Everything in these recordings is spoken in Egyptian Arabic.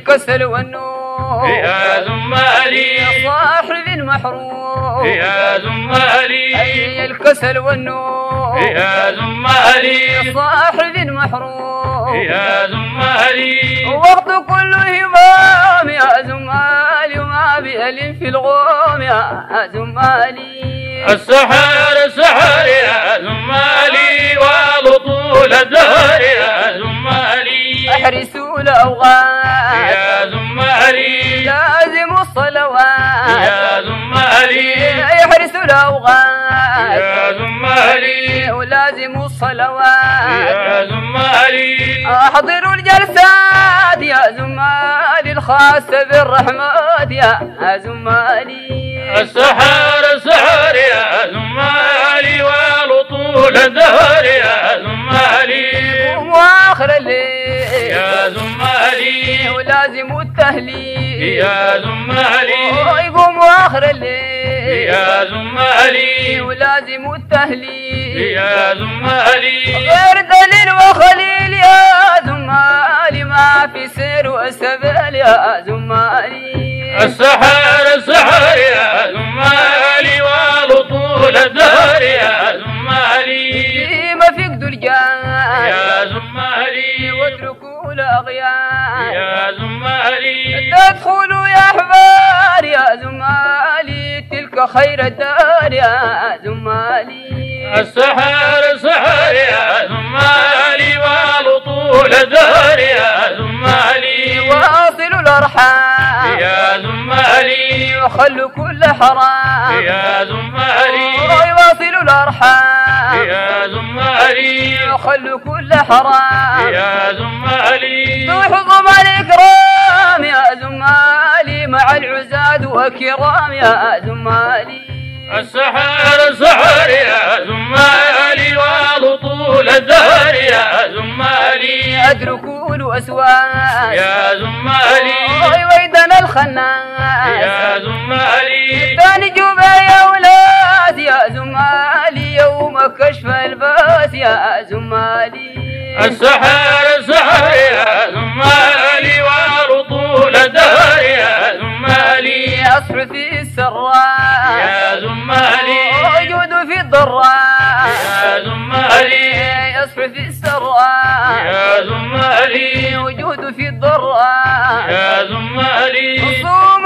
الكسل والنور يا زمالي صاحب المحروم يا زمالي أي الكسل والنوم يا زمالي صاحب المحروم يا زمالي وقت كل همام يا زمالي وما بأل في الغوم يا زمالي السحر سحر يا زمالي وبطول الدهر يا زمالي احرسوا الأوغاد يا زمالي لازم الصلوات يا زمالي يحرسوا الأوغاد يا زمالي ولازم الصلوات يا زمالي احضروا الجلسات يا زمالي الخاصة بالرحمات يا زمالي السحر سحر يا زمالي ولطول الدهر يا زمالي واخر الليل يا زمالي ولازم التهليل يا زمالي يقوم واخر الليل يا زمالي ولازم التهليل يا زمالي غير دليل وخليل يا زمالي ما في سير وسبيل يا زمالي السحر سحر يا زمالي ولطول الدهر يا زمالي ما فقدوا الجاه يا زمالي واتركوا الاغيار يا زمالي تدخلوا يا احبار يا زمالي تلك خير الدار يا زمالي السحر سحر يا زمالي ولطول الدهر يا زمالي واصلوا الارحام يا زمالي وخلوا كل حرام يا زمالي يواصلوا الارحام يا زمالي وخلوا كل حرام يا زمالي تحظم الإكرام يا زمالي مع العزاد وكرام يا زمالي السحر سحر يا زمالي ولطول الدهر يا زمالي أدركوا الأسواق يا زمالي ويدنا الخناس يا زمالي ثاني جوبة يا ولاد يا زمالي يوم كشف الباس يا زمالي السحر سحر يا زمالي ورطول الدهر يا زمالي يصحو في السراء يا زمالي وجود في الضراء يا زمالي يصحو في السراء يا زمالي وجود في الضراء يا زمالي صوم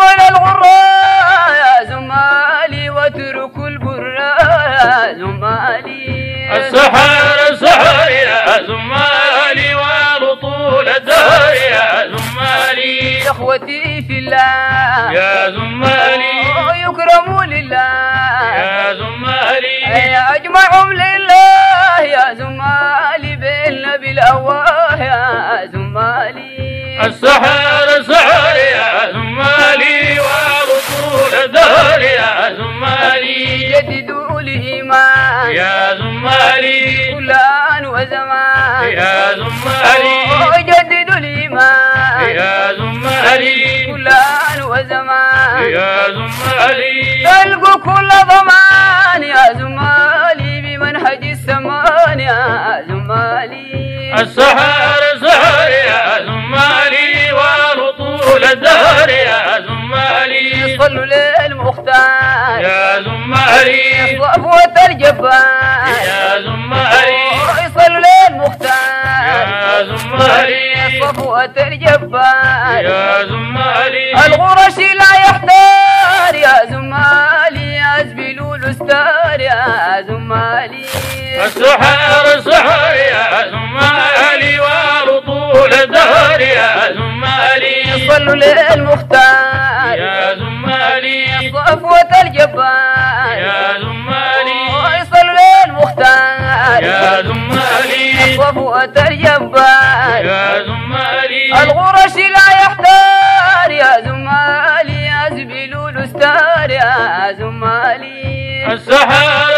للغراء يا زمالي واتركوا البراء يا زمالي السحر سحر يا زمالي ورطول الدهر يا زمالي اخوتي في الله يا زمالي يكرموا لله يا زمالي يا اجمعهم لله يا زمالي بالنبي الاواه يا زمالي السحر سحر يا زمالي ورطول الدهر يا زمالي جددوا الايمان يا زمالي كل آن وزمان يا زمالي جددوا الإيمان يا زمالي كل آن وزمان يا زمالي تلقوا كل ضمان يا زمالي بمنهج السمان يا زمالي السحر سحر يا زمالي ورطول الدهر يا زمالي صلوا للمختار يا زمالي صفوة الجبار يا زمالي صلوا للمختار يا زمالي صفوة الجبار يا زمالي الغرش لا يحتار يا زمالي أزبلوا الأستار يا زمالي السحر سحر يا زمالي ورطول الدهر يا زمالي صلوا للمختار يا زمالي صفوة الجبار يا زمالي صلوا للمختار يا زمالي صفوة الجبار يا زمالي الغرش لا يحتار يا زمالي أزبلوا الأستار يا زمالي السحر